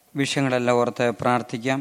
വിഷയങ്ങളെല്ലാം ഓർത്ത് പ്രാർത്ഥിക്കാം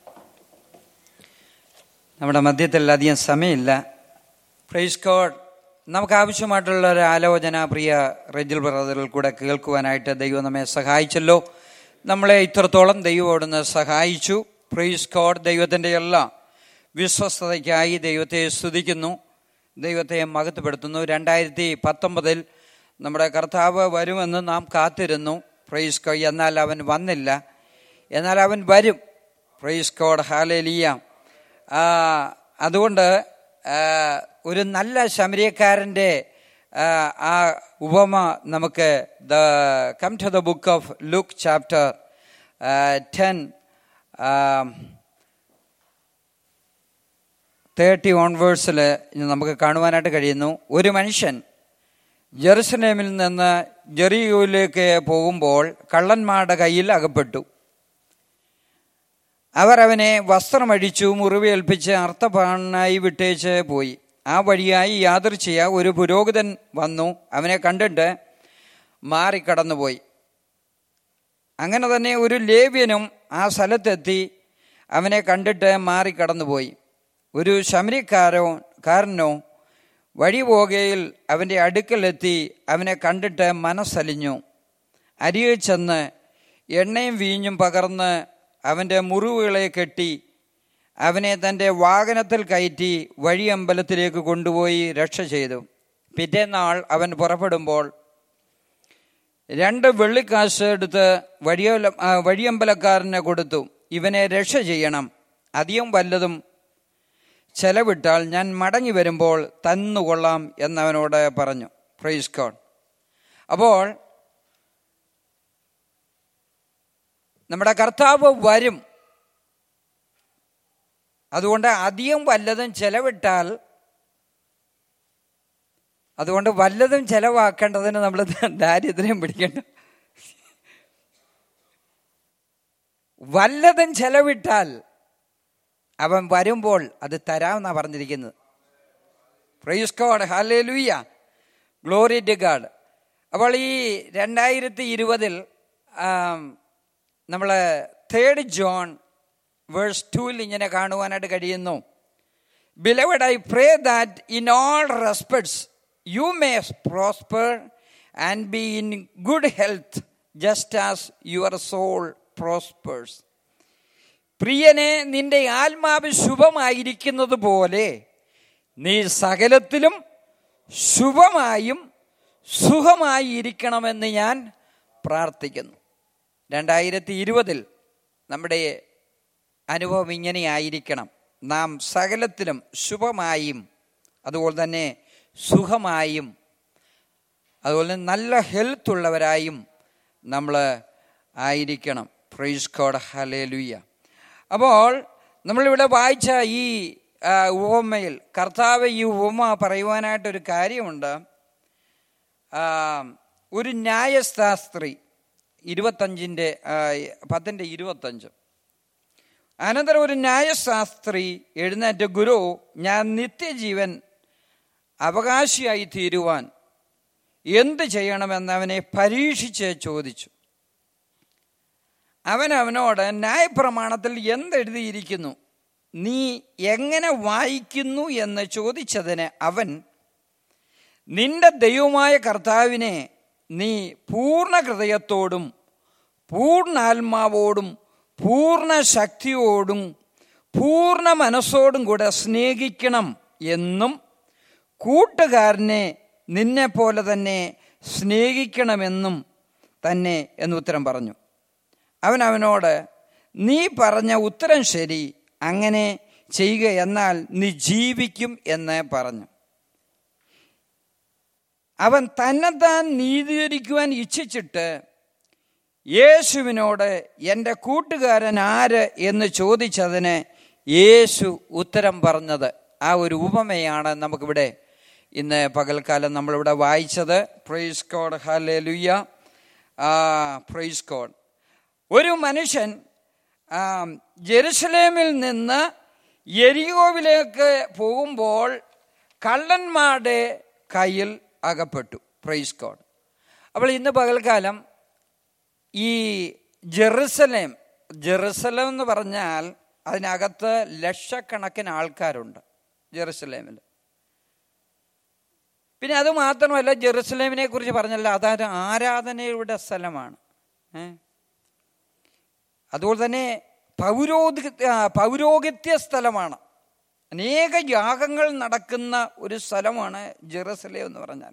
നമ്മുടെ മധ്യത്തിൽ അധികം സമയമില്ല പ്രൈസ് കോഡ് നമുക്ക് ആവശ്യമായിട്ടുള്ള ഒരു ആലോചന പ്രിയ റെജിൽ ബ്രദറിൽ കൂടെ കേൾക്കുവാനായിട്ട് ദൈവം നമ്മെ സഹായിച്ചല്ലോ നമ്മളെ ഇത്രത്തോളം ദൈവം അവിടുന്ന് സഹായിച്ചു പ്രൈസ് കോഡ് ദൈവത്തിൻ്റെ എല്ലാ വിശ്വസ്തതയ്ക്കായി ദൈവത്തെ സ്തുതിക്കുന്നു ദൈവത്തെ മഹത്വപ്പെടുത്തുന്നു രണ്ടായിരത്തി പത്തൊമ്പതിൽ നമ്മുടെ കർത്താവ് വരുമെന്ന് നാം കാത്തിരുന്നു പ്രൈസ് കോ എന്നാൽ അവൻ വന്നില്ല എന്നാൽ അവൻ വരും പ്രൈസ് കോഡ് ഹാലേലിയ അതുകൊണ്ട് ആ, ഒരു നല്ല ശമരിയക്കാരൻ്റെ ആ, ആ ഉപമ നമുക്ക് the come to the book of Luke chapter ten thirty ഓൺവേഴ്സിൽ നമുക്ക് കാണുവാനായിട്ട് കഴിയുന്നു ഒരു മനുഷ്യൻ ജെറുസലേമിൽ നിന്ന് ജെറിയോയിലേക്ക് പോകുമ്പോൾ കള്ളന്മാരുടെ കയ്യിൽ അകപ്പെട്ടു അവർ അവനെ വസ്ത്രമഴിച്ചു മുറിവേൽപ്പിച്ച് അർത്ഥപാണനായി വിട്ടേച്ച് പോയി ആ വഴിയായി യാദൃച്ഛിയ ഒരു പുരോഹിതൻ വന്നു അവനെ കണ്ടിട്ട് മാറിക്കടന്നുപോയി അങ്ങനെ തന്നെ ഒരു ലേവ്യനും ആ സ്ഥലത്തെത്തി അവനെ കണ്ടിട്ട് മാറിക്കടന്നുപോയി ഒരു ശമരിക്കാരോ കാരനോ വഴി പോകയിൽ അവൻ്റെ അടുക്കലെത്തി അവനെ കണ്ടിട്ട് മനസ്സലിഞ്ഞു അരിയിൽ ചെന്ന് എണ്ണയും വീഞ്ഞും പകർന്ന് അവൻ്റെ മുറിവുകളെ കെട്ടി അവനെ തൻ്റെ വാഹനത്തിൽ കയറ്റി വഴിയമ്പലത്തിലേക്ക് കൊണ്ടുപോയി രക്ഷ ചെയ്തു പിറ്റേന്നാൾ അവൻ പുറപ്പെടുമ്പോൾ രണ്ട് വെള്ളിക്കാശ് എടുത്ത് വഴിയല ആ, വഴിയമ്പലക്കാരന് കൊടുത്തു ഇവനെ രക്ഷ ചെയ്യണം അധികം വല്ലതും ചെലവിട്ടാൽ ഞാൻ മടങ്ങി വരുമ്പോൾ തന്നുകൊള്ളാം എന്നവനോട് പറഞ്ഞു പ്രൈസ് കോഡ് അപ്പോൾ നമ്മുടെ കർത്താവ് വരും അതുകൊണ്ട് അധികം വല്ലതും ചെലവിട്ടാൽ അതുകൊണ്ട് വല്ലതും ചെലവാക്കേണ്ടതിന് നമ്മൾ ദാരിദ്ര്യം പിടിക്കേണ്ട വല്ലതും ചെലവിട്ടാൽ അവൻ വരുമ്പോൾ അത് തരാമെന്നാണ് പറഞ്ഞിരിക്കുന്നത് പ്രൈസ് ഗോഡ് ഹാലേ ലൂയ ഗ്ലോറി ടു ഗാഡ് അപ്പോൾ ഈ രണ്ടായിരത്തി ഇരുപതിൽ നമ്മൾ തേർഡ് ജോൺ വേഴ്സ് ടൂവിൽ ഇങ്ങനെ കാണുവാനായിട്ട് കഴിയുന്നു beloved I pray that in all respects you may prosper and be in good health just as your soul prospers പ്രിയനെ നിന്റെ ആത്മാവ് ശുഭമായിരിക്കുന്നത് പോലെ നീ സകലത്തിലും ശുഭമായും സുഖമായി ഇരിക്കണമെന്ന് ഞാൻ പ്രാർത്ഥിക്കുന്നു രണ്ടായിരത്തി ഇരുപതിൽ നമ്മുടെ അനുഭവം ഇങ്ങനെയായിരിക്കണം നാം സകലത്തിലും ശുഭമായും അതുപോലെ തന്നെ സുഖമായും അതുപോലെ തന്നെ നല്ല ഹെൽത്ത് ഉള്ളവരായും നമ്മൾ ആയിരിക്കണം പ്രൈസ് കോഡ് ഹലേലുയ്യ അപ്പോൾ നമ്മളിവിടെ വായിച്ച ഈ ആ, ഉപമയിൽ കർത്താവ് ഈ ഉപമ പറയുവാനായിട്ടൊരു കാര്യമുണ്ട് ആ, ഒരു ന്യായശാസ്ത്രി ഇരുപത്തഞ്ചിൻ്റെ ആ, പത്തിൻ്റെ ഇരുപത്തഞ്ച് അനന്തരം ഒരു ന്യായശാസ്ത്രി എഴുന്നേറ്റ് ഗുരു ഞാൻ നിത്യജീവൻ അവകാശിയായി തീരുവാൻ എന്ത് ചെയ്യണമെന്ന് അവനെ പരീക്ഷിച്ച് ചോദിച്ചു അവൻ അവനോട് ന്യായപ്രമാണത്തിൽ എന്തെഴുതിയിരിക്കുന്നു നീ എങ്ങനെ വായിക്കുന്നു എന്ന് ചോദിച്ചതിന് അവൻ നിന്റെ ദൈവമായ കർത്താവിനെ നീ പൂർണ്ണ ഹൃദയത്തോടും പൂർണ്ണാത്മാവോടും പൂർണ്ണ ശക്തിയോടും പൂർണ്ണ മനസ്സോടും കൂടെ സ്നേഹിക്കണം എന്നും കൂട്ടുകാരനെ നിന്നെ പോലെ തന്നെ സ്നേഹിക്കണമെന്നും തന്നെ എന്ന് ഉത്തരം പറഞ്ഞു അവൻ അവനോട് നീ പറഞ്ഞ ഉത്തരം ശരി അങ്ങനെ ചെയ്യുക എന്നാൽ നീ ജീവിക്കും എന്ന് പറഞ്ഞു അവൻ തന്നെത്താൻ നീതീകരിക്കുവാൻ ഇച്ഛിച്ചിട്ട് യേശുവിനോട് എൻ്റെ കൂട്ടുകാരൻ ആര് എന്ന് ചോദിച്ചതിന് യേശു ഉത്തരം പറഞ്ഞത് ആ ഒരു ഉപമയാണ് നമുക്കിവിടെ ഇന്ന് പകൽക്കാലം നമ്മളിവിടെ വായിച്ചത് പ്രൈസ് കോഡ് ഹലേ ലുയ്യ പ്രൈസ് കോഡ് ഒരു മനുഷ്യൻ ആ, ജെറുസലേമിൽ നിന്ന് എരിയോവിലേക്ക് പോകുമ്പോൾ കള്ളന്മാരുടെ കയ്യിൽ അകപ്പെട്ടു പ്രൈസ് കോഡ് അപ്പോൾ ഇന്ന് പകൽക്കാലം ഈ ജെറുസലേം ജെറുസലം എന്ന് പറഞ്ഞാൽ അതിനകത്ത് ലക്ഷക്കണക്കിന് ആൾക്കാരുണ്ട് ജെറുസലേമിൽ പിന്നെ അത് മാത്രമല്ല ജെറുസലേമിനെ കുറിച്ച് പറഞ്ഞല്ല അതായത് ആരാധനയുടെ സ്ഥലമാണ് ഏ? അതുപോലെ തന്നെ പൗരോധി ആ, പൗരോഹിത്യ സ്ഥലമാണ് അനേക യാഗങ്ങൾ നടക്കുന്ന ഒരു സ്ഥലമാണ് ജെറുസലേം എന്ന് പറഞ്ഞാൽ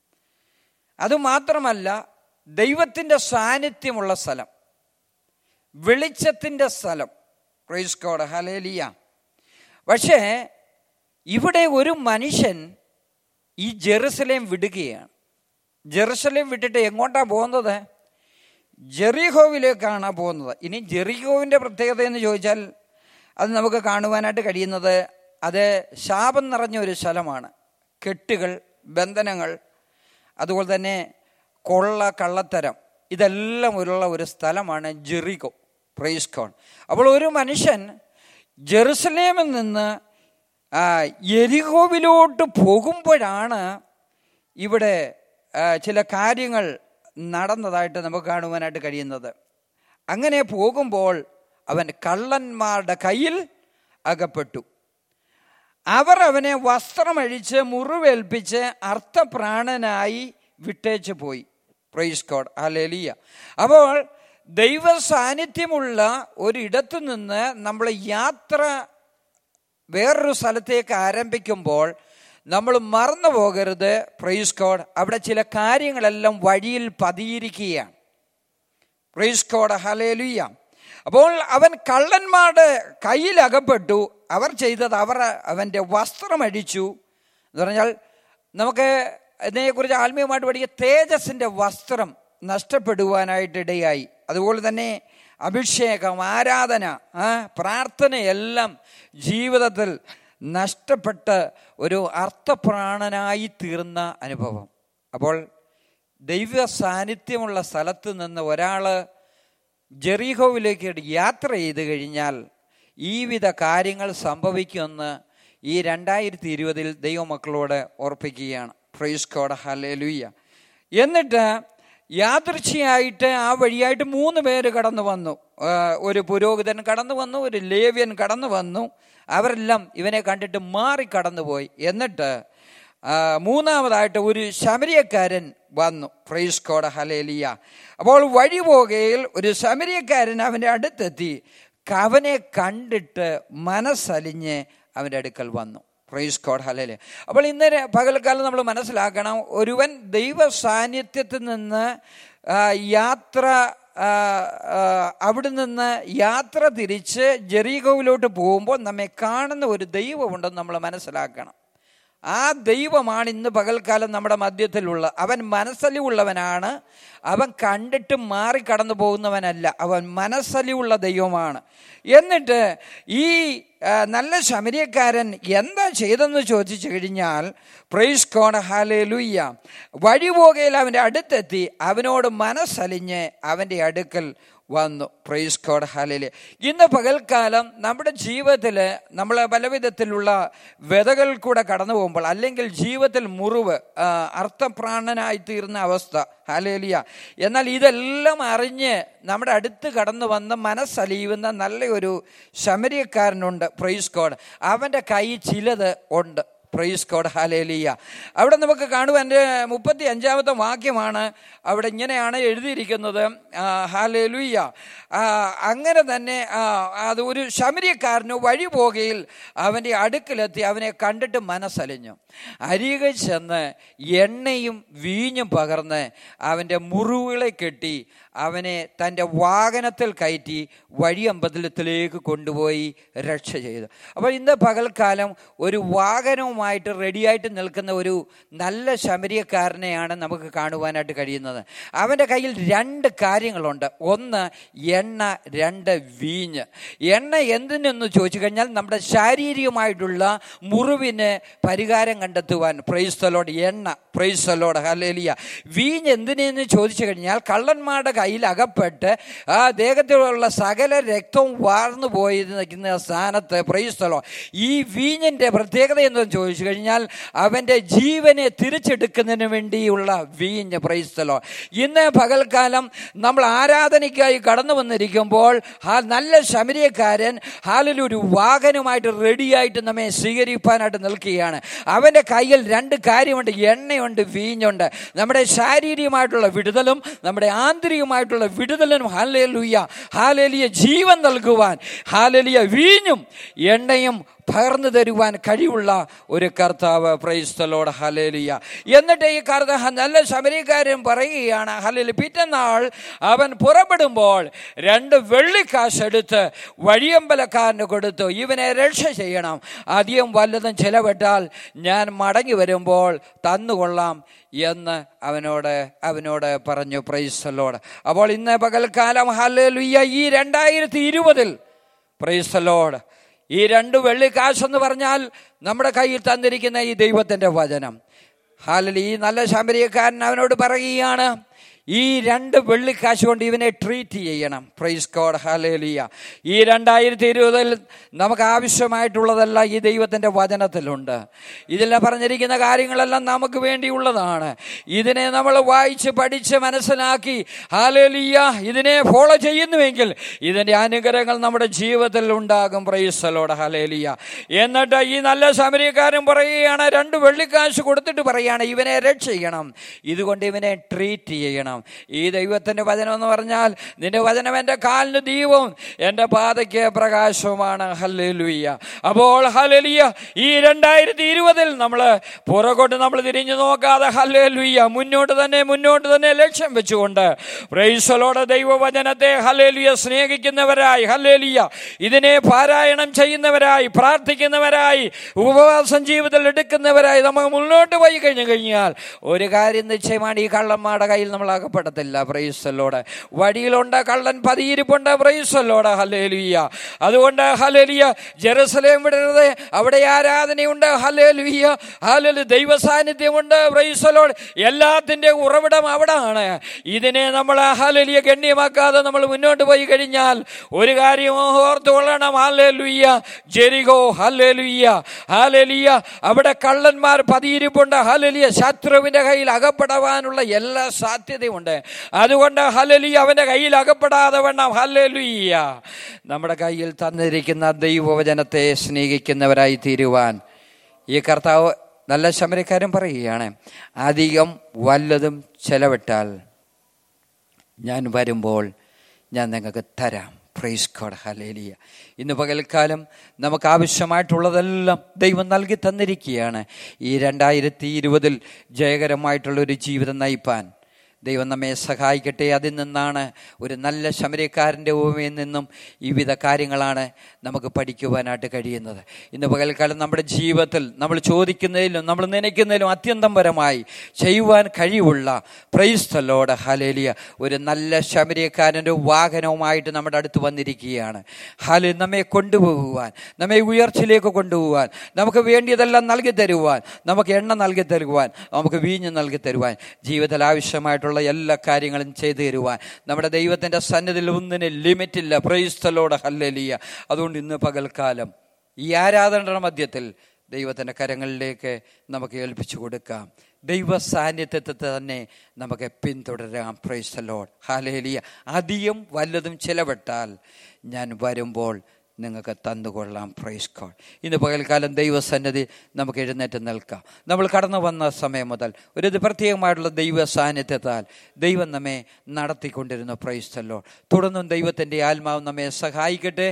അതുമാത്രമല്ല ദൈവത്തിൻ്റെ സാന്നിധ്യമുള്ള സ്ഥലം വെളിച്ചത്തിൻ്റെ സ്ഥലം പ്രൈസ് കോഡ് ഹലേലിയ പക്ഷേ ഇവിടെ ഒരു മനുഷ്യൻ ഈ ജെറുസലേം വിടുകയാണ് ജെറുസലേം വിട്ടിട്ട് എങ്ങോട്ടാണ് പോകുന്നത് ജെറിഹോവിലേക്കാണ് പോകുന്നത് ഇനി ജെറിഹോവിൻ്റെ പ്രത്യേകത എന്ന് ചോദിച്ചാൽ അത് നമുക്ക് കാണുവാനായിട്ട് കഴിയുന്നത് അത് ശാപം നിറഞ്ഞ ഒരു സ്ഥലമാണ് കെട്ടുകൾ ബന്ധനങ്ങൾ അതുപോലെ തന്നെ കൊള്ള കള്ളത്തരം ഇതെല്ലാം ഉള്ള ഒരു സ്ഥലമാണ് ജെറികോ പ്രൈസ്കോൺ അപ്പോൾ ഒരു മനുഷ്യൻ ജെറുസലേമിൽ നിന്ന് ആ, എരികോവിലോട്ട് പോകുമ്പോഴാണ് ഇവിടെ ആ, ചില കാര്യങ്ങൾ നടന്നതായിട്ട് നമുക്ക് കാണുവാനായിട്ട് കഴിയുന്നത് അങ്ങനെ പോകുമ്പോൾ അവൻ കള്ളന്മാരുടെ കയ്യിൽ അകപ്പെട്ടു അവർ അവനെ വസ്ത്രമഴിച്ച് മുറിവേൽപ്പിച്ച് അർത്ഥപ്രാണനായി വിട്ടേച്ച് പോയി പ്രൈസ് കോഡ് അലേലിയ അപ്പോൾ ദൈവ സാന്നിധ്യമുള്ള ഒരിടത്തു നിന്ന് നമ്മൾ യാത്ര വേറൊരു സ്ഥലത്തേക്ക് ആരംഭിക്കുമ്പോൾ നമ്മൾ മറന്നു പോകരുത് പ്രൈസ് കോഡ് അവിടെ ചില കാര്യങ്ങളെല്ലാം വഴിയിൽ പതിയിരിക്കുകയാണ് പ്രൈസ് കോഡ് ഹലേലുയ്യ അപ്പോൾ അവൻ കള്ളന്മാരുടെ കയ്യിൽ അകപ്പെട്ടു അവർ ചെയ്തത് അവർ അവൻ്റെ വസ്ത്രമടിച്ചു എന്ന് പറഞ്ഞാൽ നമുക്ക് ഇതിനെക്കുറിച്ച് ആത്മീയമായിട്ട് പഠിക്കുക തേജസ്സിൻ്റെ വസ്ത്രം നഷ്ടപ്പെടുവാനായിട്ട് ഇടയായി അതുപോലെ തന്നെ അഭിഷേകം ആരാധന ആ, പ്രാർത്ഥനയെല്ലാം ജീവിതത്തിൽ നഷ്ടപ്പെട്ട ഒരു അർത്ഥപ്രാണനായി തീർന്ന അനുഭവം അപ്പോൾ ദൈവ സാന്നിധ്യമുള്ള സ്ഥലത്ത് നിന്ന് ഒരാൾ ജെറീഹോവിലേക്ക് യാത്ര ചെയ്ത് കഴിഞ്ഞാൽ ഈ വിധ കാര്യങ്ങൾ സംഭവിക്കുമെന്ന് ഈ രണ്ടായിരത്തി ഇരുപതിൽ ദൈവമക്കളോട് ഓർപ്പിക്കുകയാണ് ഫ്രൈസ് കോഡ് ഹലേലുയ്യ എന്നിട്ട് യാദൃച്ഛയായിട്ട് ആ വഴിയായിട്ട് മൂന്ന് പേര് കടന്നു വന്നു ആ, ഒരു പുരോഹിതൻ കടന്നു വന്നു ഒരു ലേവ്യൻ കടന്നു വന്നു അവരെല്ലാം ഇവനെ കണ്ടിട്ട് മാറി കടന്നുപോയി എന്നിട്ട് ആ, മൂന്നാമതായിട്ട് ഒരു ശമരിയക്കാരൻ വന്നു ഫ്രൈസ് കോഡ് ഹലേലിയ അപ്പോൾ വഴി പോകയിൽ ഒരു ശമരിയക്കാരൻ അവൻ്റെ അടുത്തെത്തി അവനെ കണ്ടിട്ട് മനസ്സലിഞ്ഞ് അവൻ്റെ അടുക്കൽ വന്നു പ്രൈസ് കോഡ് ഹലേലിയ അപ്പോൾ ഇന്ന് ര- പകൽക്കാലം നമ്മൾ മനസ്സിലാക്കണം ഒരുവൻ ദൈവ സാന്നിധ്യത്തിൽ നിന്ന് ആ, യാത്ര ആ, ആ, അവിടെ നിന്ന് യാത്ര തിരിച്ച് ജെറീകോവിലോട്ട് പോകുമ്പോൾ നമ്മെ കാണുന്ന ഒരു ദൈവമുണ്ടെന്ന് നമ്മൾ മനസ്സിലാക്കണം ആ ദൈവമാണ് ഇന്ന് പകൽക്കാലം നമ്മുടെ മധ്യത്തിലുള്ള അവൻ മനസ്സലിവുള്ളവനാണ് അവൻ കണ്ടിട്ട് മാറി കടന്നു പോകുന്നവനല്ല അവൻ മനസ്സലിവുള്ള ദൈവമാണ് എന്നിട്ട് ഈ ആ, നല്ല ശമരിയക്കാരൻ എന്താ ചെയ്തെന്ന് ചോദിച്ചു കഴിഞ്ഞാൽ പ്രൈസ് കോണ ഹാലേ ലുയ്യ വഴി പോകയിൽ അവൻ്റെ അടുത്തെത്തി അവനോട് മനസ്സലിഞ്ഞ് അവൻ്റെ അടുക്കൽ വന്നു പ്രൈസ് കോഡ് ഹാലയില് ഇന്ന് പകൽക്കാലം നമ്മുടെ ജീവിതത്തിൽ നമ്മൾ പല വിധത്തിലുള്ള വ്യതകൾ കൂടെ കടന്നു പോകുമ്പോൾ അല്ലെങ്കിൽ ജീവിതത്തിൽ മുറിവ് ആ, അർത്ഥപ്രാണനായി തീർന്ന അവസ്ഥ ഹാലേലിയ എന്നാൽ ഇതെല്ലാം അറിഞ്ഞ് നമ്മുടെ അടുത്ത് കടന്നു വന്ന് മനസ്സലിയുന്ന നല്ലൊരു ശമരിയക്കാരനുണ്ട് പ്രൈസ് കോഡ് അവൻ്റെ കൈ ചിലത് ഉണ്ട് പ്രൈസ് കോഡ് ഹാലേലിയ അവിടെ നമുക്ക് കാണുവാൻ എൻ്റെ മുപ്പത്തി അഞ്ചാമത്തെ വാക്യമാണ് അവിടെ ഇങ്ങനെയാണ് എഴുതിയിരിക്കുന്നത് ആ, ഹാലേലുയ്യ ആ, അങ്ങനെ തന്നെ ആ, അത് ഒരു ശമരിയക്കാരന് വഴി പോകയിൽ അവൻ്റെ അടുക്കിലെത്തി അവനെ കണ്ടിട്ട് മനസ്സലിഞ്ഞു അരികെ ചെന്ന് എണ്ണയും വീഞ്ഞും പകർന്ന് അവൻ്റെ മുറിവുകളെ കെട്ടി അവനെ തൻ്റെ വാഹനത്തിൽ കയറ്റി വഴിയമ്പലത്തിലേക്ക് കൊണ്ടുപോയി രക്ഷ ചെയ്തു അപ്പോൾ ഇന്ന് പകൽക്കാലം ഒരു വാഹനവുമായിട്ട് റെഡിയായിട്ട് നിൽക്കുന്ന ഒരു നല്ല ശമരിയക്കാരനെയാണ് നമുക്ക് കാണുവാനായിട്ട് കഴിയുന്നത് അവൻ്റെ കയ്യിൽ രണ്ട് കാര്യങ്ങളുണ്ട് ഒന്ന് എണ്ണ രണ്ട് വീഞ്ഞ് എണ്ണ എന്തിനെന്ന് ചോദിച്ചു കഴിഞ്ഞാൽ നമ്മുടെ ശാരീരികമായിട്ടുള്ള മുറിവിന് പരിഹാരം കണ്ടെത്തുവാൻ പ്രൈസ്തലോട് എണ്ണ പ്രൈസ്തലോട് ഹലേലിയ വീഞ്ഞ് എന്തിനെന്ന് ചോദിച്ചു കഴിഞ്ഞാൽ കള്ളന്മാരുടെ കയ്യിൽ അകപ്പെട്ട് ആ ദേഹത്തിലുള്ള സകല രക്തവും വാർന്നു പോയി നിൽക്കുന്ന സ്ഥാനത്ത് പ്രൈസ്തലോ ഈ വീഞ്ഞിൻ്റെ പ്രത്യേകത എന്തെന്ന് ചോദിച്ചു ചോദിച്ചു കഴിഞ്ഞാൽ അവൻ്റെ ജീവനെ തിരിച്ചെടുക്കുന്നതിന് വേണ്ടിയുള്ള വീഞ്ഞ് പ്രൈസ്തലോ ഇന്ന് പകൽക്കാലം നമ്മൾ ആരാധനയ്ക്കായി കടന്നു വന്നിരിക്കുമ്പോൾ ആ നല്ല ശമരിയക്കാരൻ ഹാലിൽ ഒരു വാഹനമായിട്ട് റെഡിയായിട്ട് നമ്മെ സ്വീകരിപ്പാനായിട്ട് നിൽക്കുകയാണ് അവൻ്റെ കയ്യിൽ രണ്ട് കാര്യമുണ്ട് എണ്ണയുണ്ട് വീഞ്ഞുണ്ട് നമ്മുടെ ശാരീരികമായിട്ടുള്ള വിടുതലും നമ്മുടെ ആന്തരികമായിട്ടുള്ള വിടുതലിനും ഹാലേലുയ്യ ഹാലേലിയ ജീവൻ നൽകുവാൻ ഹാലേലിയ വീഞ്ഞും എണ്ണയും പകർന്നു തരുവാൻ കഴിവുള്ള ഒരു കർത്താവ് പ്രൈസ്തലോട് ഹലേലിയ എന്നിട്ട് ഈ കർത്ത നല്ല ശബരിക്കാരൻ പറയുകയാണ് ഹലേലി പിറ്റന്നാൾ അവൻ പുറപ്പെടുമ്പോൾ രണ്ട് വെള്ളിക്കാശ് എടുത്ത് വഴിയമ്പലക്കാരന് കൊടുത്തു ഇവനെ രക്ഷ ചെയ്യണം അധികം വല്ലതും ചിലവിട്ടാൽ ഞാൻ മടങ്ങി വരുമ്പോൾ തന്നുകൊള്ളാം എന്ന് അവനോട് അവനോട് പറഞ്ഞു പ്രൈസലോട് അപ്പോൾ ഇന്ന് പകൽക്കാലം ഹലേലുയ്യ ഈ രണ്ടായിരത്തി ഇരുപതിൽ പ്രൈസലോട് ഈ രണ്ട് വെള്ളിക്കാശെന്ന് പറഞ്ഞാൽ നമ്മുടെ കയ്യിൽ തന്നിരിക്കുന്ന ഈ ദൈവത്തിൻ്റെ വചനം ഹാലിൽ ഈ നല്ല ശാമ്പരിയക്കാരൻ അവനോട് പറയുകയാണ് ഈ രണ്ട് വെള്ളിക്കാശ് കൊണ്ട് ഇവനെ ട്രീറ്റ് ചെയ്യണം പ്രൈസ് കോഡ് ഹാലേലിയ ഈ രണ്ടായിരത്തി ഇരുപതിൽ നമുക്ക് ആവശ്യമായിട്ടുള്ളതെല്ലാം ഈ ദൈവത്തിൻ്റെ വചനത്തിലുണ്ട് ഇതിൽ പറഞ്ഞിരിക്കുന്ന കാര്യങ്ങളെല്ലാം നമുക്ക് വേണ്ടിയുള്ളതാണ് ഇതിനെ നമ്മൾ വായിച്ച് പഠിച്ച് മനസ്സിലാക്കി ഹാലേലിയ ഇതിനെ ഫോളോ ചെയ്യുന്നുവെങ്കിൽ ഇതിൻ്റെ അനുഗ്രഹങ്ങൾ നമ്മുടെ ജീവിതത്തിൽ ഉണ്ടാകും പ്രൈസലോട് ഹാലേലിയ എന്നിട്ട് ഈ നല്ല സമരീകാരൻ പറയുകയാണ് രണ്ട് വെള്ളിക്കാശ് കൊടുത്തിട്ട് പറയുകയാണ് ഇവനെ രക്ഷ ചെയ്യണം ഇതുകൊണ്ട് ഇവനെ ട്രീറ്റ് ചെയ്യണം ഈ ദൈവത്തിൻ്റെ വചനം എന്ന് പറഞ്ഞാൽ നിന്റെ വചനം എൻ്റെ കാലിന് ദീപവും എൻ്റെ പാതയ്ക്ക് പ്രകാശവുമാണ് ഹല്ലേലൂയ്യ അപ്പോൾ ഹല്ലേലൂയ ഈ രണ്ടായിരത്തി ഇരുപതിൽ നമ്മൾ പുറകോട്ട് നമ്മൾ തിരിഞ്ഞു നോക്കാതെ ഹല്ലേലൂയ്യ മുന്നോട്ട് തന്നെ മുന്നോട്ട് തന്നെ ലക്ഷ്യം വെച്ചുകൊണ്ട് പ്രൈസലോടെ ദൈവവചനത്തെ ഹല്ലേലൂയ സ്നേഹിക്കുന്നവരായി ഹല്ലേലൂയ ഇതിനെ പാരായണം ചെയ്യുന്നവരായി പ്രാർത്ഥിക്കുന്നവരായി ഉപവാസം ജീവിതത്തിൽ എടുക്കുന്നവരായി നമ്മൾ മുന്നോട്ട് പോയി കഴിഞ്ഞു കഴിഞ്ഞാൽ ഒരു കാര്യം നിശ്ചയമാണ് ഈ കള്ളന്മാരുടെ കയ്യിൽ നമ്മൾ അകപ്പെടത്തില്ല പ്രൈസലോട് വഴിയിലുണ്ട് കള്ളൻ പതിയിരിപ്പുണ്ട് പ്രൈസലോട് ഹലേലുയ്യ അതുകൊണ്ട് ഹലേലിയ ജെറുസലേം വിടരുത് അവിടെ ആരാധനയുണ്ട് ഹലേലുയ്യ ഹലലു ദൈവ സാന്നിധ്യമുണ്ട് പ്രൈസലോട് എല്ലാത്തിൻ്റെ ഉറവിടം അവിടാണ് ഇതിനെ നമ്മൾ ഹലലിയ ഗണ്യമാക്കാതെ നമ്മൾ മുന്നോട്ട് പോയി കഴിഞ്ഞാൽ ഒരു കാര്യം ഓർത്തുകൊള്ളണം ഹല്ലേലൂയ്യ ജെരിഗോ ഹല്ലേലൂയ്യ ഹാലലിയ അവിടെ കള്ളന്മാർ പതിയിരിപ്പുണ്ട് ഹലലിയ ശത്രുവിന്റെ കയ്യിൽ അകപ്പെടാനുള്ള എല്ലാ സാധ്യതയുണ്ട് അതുകൊണ്ട് ഹലലിയ അവന്റെ കയ്യിൽ അകപ്പെടാതെ വേണം ഹലലുയ്യ നമ്മുടെ കയ്യിൽ തന്നിരിക്കുന്ന ദൈവവചനത്തെ സ്നേഹിക്കുന്നവരായി തീരുവാൻ ഈ കർത്താവ് നല്ല ശമരക്കാരൻ പറയുകയാണ് അധികം വല്ലതും ചെലവിട്ടാൽ ഞാൻ വരുമ്പോൾ ഞാൻ നിങ്ങൾക്ക് തരാം പ്രൈസ് കോഡ് ഹലേലിയ ഇന്ന് പകൽക്കാലം നമുക്ക് ആവശ്യമായിട്ടുള്ളതെല്ലാം ദൈവം നൽകി തന്നിരിക്കുകയാണ് ഈ രണ്ടായിരത്തി ഇരുപതിൽ ജയകരമായിട്ടുള്ള ഒരു ജീവിതം നയിപ്പാൻ ദൈവം നമ്മെ സഹായിക്കട്ടെ അതിൽ നിന്നാണ് ഒരു നല്ല ശമരക്കാരൻ്റെ ഓമയിൽ നിന്നും വിവിധ കാര്യങ്ങളാണ് നമുക്ക് പഠിക്കുവാനായിട്ട് കഴിയുന്നത് ഇന്ന് പകൽക്കാലം നമ്മുടെ ജീവിതത്തിൽ നമ്മൾ ചോദിക്കുന്നതിലും നമ്മൾ നനയ്ക്കുന്നതിലും അത്യന്തം പരമായി ചെയ്യുവാൻ കഴിവുള്ള പ്രൈസ്തലോട് ഹലേലിയ ഒരു നല്ല ശമരക്കാരൻ്റെ വാഹനവുമായിട്ട് നമ്മുടെ അടുത്ത് വന്നിരിക്കുകയാണ് ഹാല് നമ്മെ കൊണ്ടുപോകുവാൻ നമ്മെ ഉയർച്ചയിലേക്ക് കൊണ്ടുപോകാൻ നമുക്ക് വേണ്ടിയതെല്ലാം നൽകി തരുവാൻ നമുക്ക് എണ്ണ നൽകി തരുവാൻ നമുക്ക് വീഞ്ഞ് നൽകി തരുവാൻ ജീവിതത്തിൽ ആവശ്യമായിട്ടുള്ള എല്ലാ കാര്യങ്ങളും ചെയ്തു തരുവാൻ നമ്മുടെ ദൈവത്തിൻ്റെ സന്നിധിയിൽ ഒന്നിന് ലിമിറ്റില്ല പ്രൈസ്തലോട് ഹല്ലലിയ അതുകൊണ്ട് ഇന്ന് പകൽക്കാലം ഈ ആരാധനയുടെ മധ്യത്തിൽ ദൈവത്തിൻ്റെ കരങ്ങളിലേക്ക് നമുക്ക് ഏൽപ്പിച്ചു കൊടുക്കാം ദൈവ സാന്നിധ്യത്തെ തന്നെ നമുക്ക് പിന്തുടരാം പ്രൈസ്തലോട് ഹാലേലിയ അധികം വല്ലതും ചിലവിട്ടാൽ ഞാൻ വരുമ്പോൾ നിങ്ങൾക്ക് തന്നുകൊള്ളാം പ്രൈസ് കോൾ ഇന്ന് പകൽക്കാലം ദൈവസന്നിധി നമുക്ക് എഴുന്നേറ്റ് നിൽക്കാം നമ്മൾ കടന്നു വന്ന സമയം മുതൽ ഒരു ഇത് പ്രത്യേകമായിട്ടുള്ള ദൈവ സാന്നിധ്യത്താൽ ദൈവം നമ്മെ നടത്തിക്കൊണ്ടിരുന്നു പ്രൈസ്തല്ലോ തുടർന്നും ദൈവത്തിൻ്റെ ആത്മാവ് നമ്മെ സഹായിക്കട്ടെ